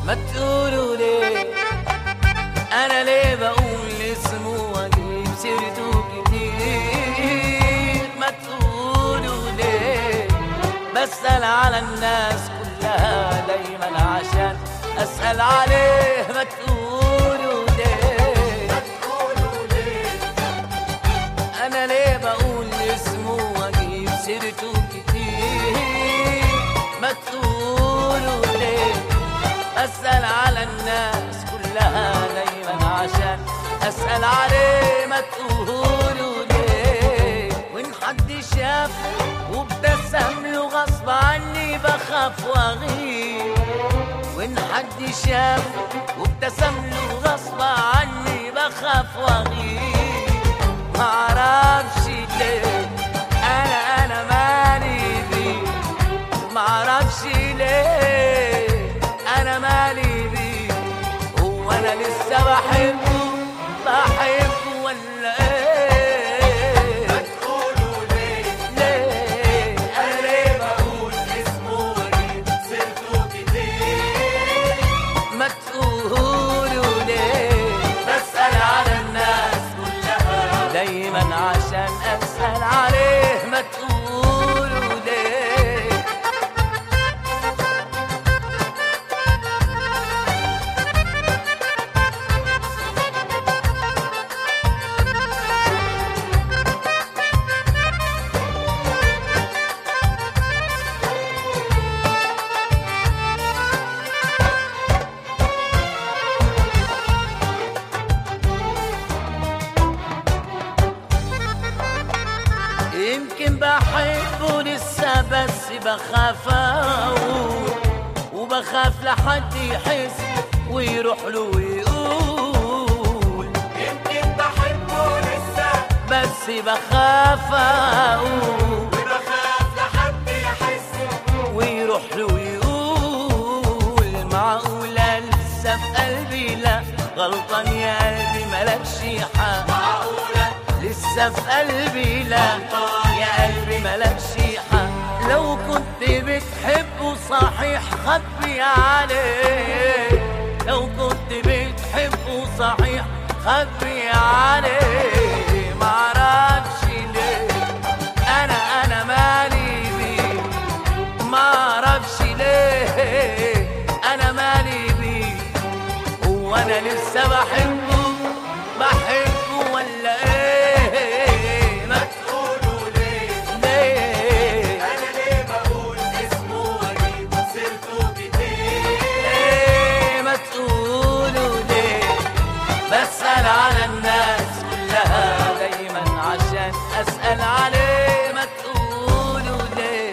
ما تقولوا ليه انا ليه بقول اسمه واجيب سيرته كتير ما تقولوا ليه بسأل على الناس كلها دايما عشان اسأل عليه ما تقولوا ليه انا ليه بقول اسمه واجيب سيرته كتير ما تقولوا ليه اسال على الناس كلها دايما عشان اسال عليه ما تقولوا ليه وان حد شاف وابتسم له غصب عني بخاف واغيب وان حد شاف وابتسم له غصب عني بخاف واغيب معرفش ليه انا انا مالي بيه معرفش ليه انا مالي بيه هو انا لسه بحبه بحبه ولا ايه تقولوا ليه ليه انا ليه بقول اسمه واجيب سيرته كتير ما تقولوا ليه بسأل على الناس كلها دايما عشان اسال عليه ما تقولوا ليه يمكن بحبه لسه بس بخاف اقول وبخاف لحد يحس ويروح له ويقول يمكن بحبه لسه بس بخاف اقول وبخاف لحد يحس ويروح له ويقول معقولة لسه في قلبي لا غلطان يا قلبي ملكش حق معقولة لسه في قلبي لا يا قلبي ملكش حق لو كنت بتحبه صحيح خبي عليه لو كنت بتحبه صحيح خبي عليه معرفش ليه انا انا مالي بيه معرفش ليه انا مالي بيه هو انا لسه بحبه بحبه ولا ايه ما تقولوا ليه ليه انا ليه بقول اسمه واجيب سيرته كتير ايه ما تقولوا ليه بسأل على الناس كلها دايما عشان اسأل عليه ما تقولوا ليه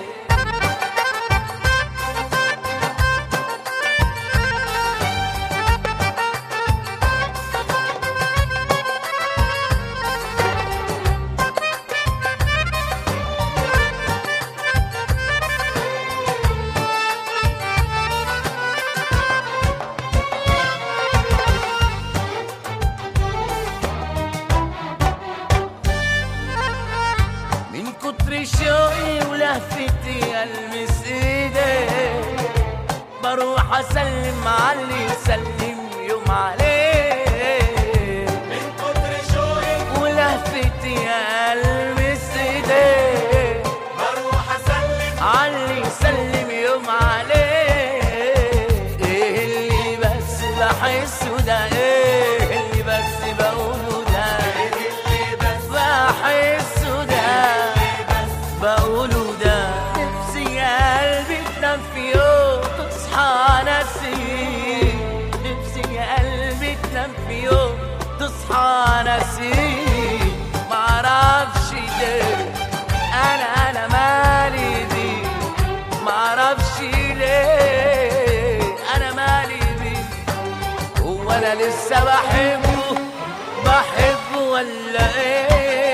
من كتر شوقي ولهفتي المس ايديك بروح اسلم على اللي يسلم يوم عليه من كتر شوقي ولهفتي المس ايديك بروح اسلم على اللي يسلم يوم عليه ايه اللي بس بحسه ده ايه اللي بس بقوله ده اللي بس بحسه ده بقوله ده نفسي يا قلبي تنام في يوم تصحى نسيم نفسي يا قلبي تنام في يوم تصحى نسيم معرفش ليه انا انا مالي بيه معرفش ليه انا مالي بيه هو انا لسه بحبه بحبه ولا ايه